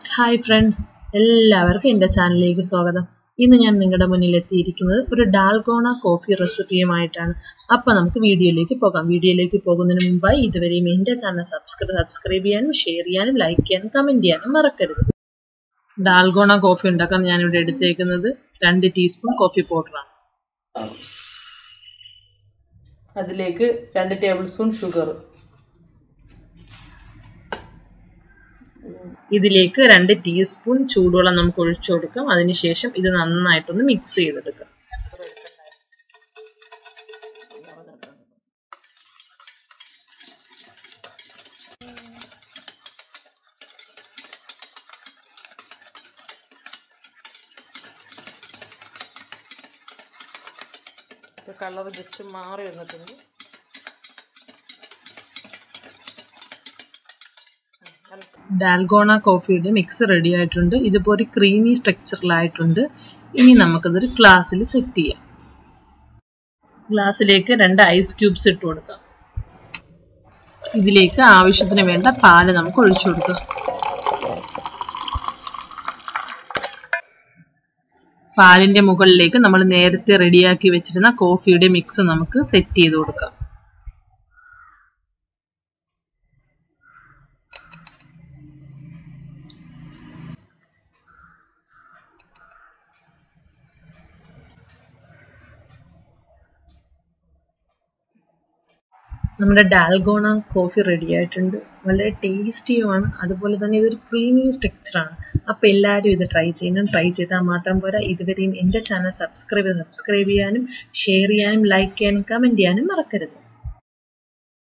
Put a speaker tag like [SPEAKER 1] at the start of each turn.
[SPEAKER 1] hi friends എല്ലാവർക്കും എൻ്റെ ചാനലിലേക്ക് സ്വാഗതം ഇന്ന് ഞാൻ നിങ്ങളുടെ മുന്നിൽ എത്തിയിരിക്കുന്നത് ഒരു ഡാൽഗോണ കോഫി റെസിപ്പിയുമായിട്ടാണ് അപ്പോൾ നമുക്ക് വീഡിയോയിലേക്ക് പോകാം വീഡിയോയിലേക്ക് പോകുന്നതിന് മുമ്പായി ഇതുവരെയും എൻ്റെ ചാനൽ സബ്സ്ക്രൈബ് സബ്സ്ക്രൈബ് ചെയ്യാനും ഷെയർ ചെയ്യാനും ലൈക്ക് ചെയ്യാനും കമൻറ്റ് ചെയ്യാനും മറക്കരുത് ഡാൽഗോണ കോഫി ഉണ്ടാക്കാൻ ഞാനിവിടെ എടുത്തേക്കുന്നത് രണ്ട് ടീസ്പൂൺ കോഫി പൗഡറാണ് അതിലേക്ക് രണ്ട് ടേബിൾ സ്പൂൺ ഷുഗർ ഇതിലേക്ക് രണ്ട് ടീസ്പൂൺ ചൂടുവെള്ളം നമുക്ക് ഒഴിച്ചു കൊടുക്കാം അതിനുശേഷം ഇത് നന്നായിട്ടൊന്ന് മിക്സ് ചെയ്തെടുക്കാം കളർ ജസ്റ്റ് മാറി വന്നിട്ടുണ്ട് ഡാൽഗോണ കോഫിയുടെ മിക്സ് റെഡി ആയിട്ടുണ്ട് ഇതിപ്പോൾ ഒരു ക്രീമി സ്ട്രക്ചറിലായിട്ടുണ്ട് ഇനി നമുക്കതൊരു ഗ്ലാസ്സിൽ സെറ്റ് ചെയ്യാം ഗ്ലാസ്സിലേക്ക് രണ്ട് ഐസ് ക്യൂബ്സ് ഇട്ട് കൊടുക്കാം ഇതിലേക്ക് ആവശ്യത്തിന് വേണ്ട പാല് നമുക്ക് ഒഴിച്ചു കൊടുക്കാം പാലിന്റെ മുകളിലേക്ക് നമ്മൾ നേരത്തെ റെഡിയാക്കി വെച്ചിരുന്ന കോഫിയുടെ മിക്സ് നമുക്ക് സെറ്റ് ചെയ്ത് കൊടുക്കാം നമ്മുടെ ഡാൽഗോണ കോഫി റെഡി ആയിട്ടുണ്ട് വളരെ ടേസ്റ്റിയുമാണ് അതുപോലെ തന്നെ ഇതൊരു ക്രീമി സ്ട്രക്ചറാണ് അപ്പോൾ എല്ലാവരും ഇത് ട്രൈ ചെയ്യണം ട്രൈ ചെയ്താൽ മാത്രം പോരാ ഇതുവരെയും എൻ്റെ ചാനൽ സബ്സ്ക്രൈബ് സബ്സ്ക്രൈബ് ചെയ്യാനും ഷെയർ ചെയ്യാനും ലൈക്ക് ചെയ്യാനും കമൻറ്റ് ചെയ്യാനും മറക്കരുത്